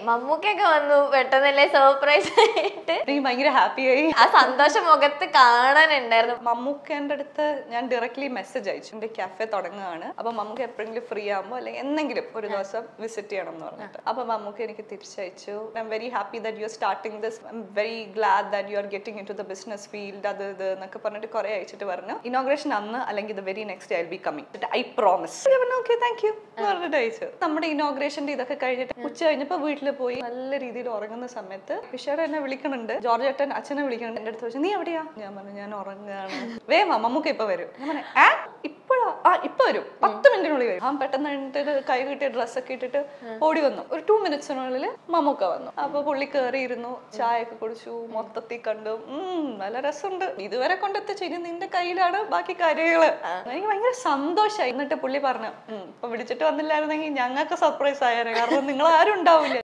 മമ്മൂക്കൊക്കെ വന്നു പെട്ടെന്നല്ലേ സർപ്രൈസ് ആയിട്ട് എനിക്ക് ഭയങ്കര ഹാപ്പിയായി ആ സന്തോഷം മുഖത്ത് കാണാനുണ്ടായിരുന്നു മമ്മൂക്കേൻ്റെ അടുത്ത് ഞാൻ ഡയറക്ട്ലി മെസ്സേജ് അയച്ചു എൻ്റെ കാഫെ തുടങ്ങുകയാണ് അപ്പൊ മമ്മൂക്ക് എപ്പോഴെങ്കിലും ഫ്രീ ആകുമ്പോൾ അല്ലെങ്കിൽ എന്തെങ്കിലും ഒരു ദിവസം വിസിറ്റ് ചെയ്യണം എന്ന് പറഞ്ഞിട്ട് അപ്പൊ മമ്മൂക്ക് എനിക്ക് തിരിച്ചയച്ചു I'm very happy that you are starting this I'm very glad that you are getting into the business field അത് ഇത് എന്നൊക്കെ പറഞ്ഞിട്ട് കുറെ അയച്ചിട്ട് പറഞ്ഞു ഇനോഗ്രേഷൻ അന്ന് അല്ലെങ്കിൽ the very next I will be coming I promise okay thank you എന്ന് പറഞ്ഞിട്ട് അയച്ചു നമ്മുടെ ഇനോഗ്രേഷന്റെ ഇതൊക്കെ കഴിഞ്ഞിട്ട് ഉച്ച കഴിഞ്ഞപ്പോ വീട്ടിൽ പോയി നല്ല രീതിയിൽ ഉറങ്ങുന്ന സമയത്ത് വിഷയുടെ എന്നെ വിളിക്കണുണ്ട് ജോർജ് ഏട്ടൻ അച്ഛനെ വിളിക്കണുണ്ട് എന്റെ അടുത്ത് ചോദിച്ചു നീ എവിടെയാ ഞാൻ പറഞ്ഞു ഞാൻ ഉറങ്ങുകയാണ് വേമ മമ്മൂക്ക ഇപ്പൊ വരും ഞാൻ പറഞ്ഞു ആ ഇപ്പോഴാ ആ ഇപ്പൊ വരും പത്ത് മിനിറ്റിനുള്ളിൽ വരും ആ പെട്ടെന്ന് എഴുന്നിട്ട് കൈ കിട്ടിയ ഡ്രസ്സൊക്കെ ഇട്ടിട്ട് ഓടി വന്നു ഒരു ടു മിനിറ്റ്സിനുള്ളിൽ മമ്മൂക്ക വന്നു അപ്പൊ പുള്ളി കയറിയിരുന്നു ചായ ഒക്കെ കുടിച്ചു മൊത്തത്തിൽ കണ്ടു ഉം നല്ല രസമുണ്ട് ഇതുവരെ കൊണ്ടെത്തിച്ചു ഇനി നിന്റെ കയ്യിലാണ് ബാക്കി കാര്യങ്ങള് എനിക്ക് ഭയങ്കര സന്തോഷമായി എന്നിട്ട് പുള്ളി പറഞ്ഞു "ഉം, ഇപ്പൊ വിളിച്ചിട്ട് വന്നില്ലായിരുന്നെങ്കിൽ ഞങ്ങൾക്ക് സർപ്രൈസ് ആയേനെ കാരണം നിങ്ങൾ ആരും ഉണ്ടാവില്ല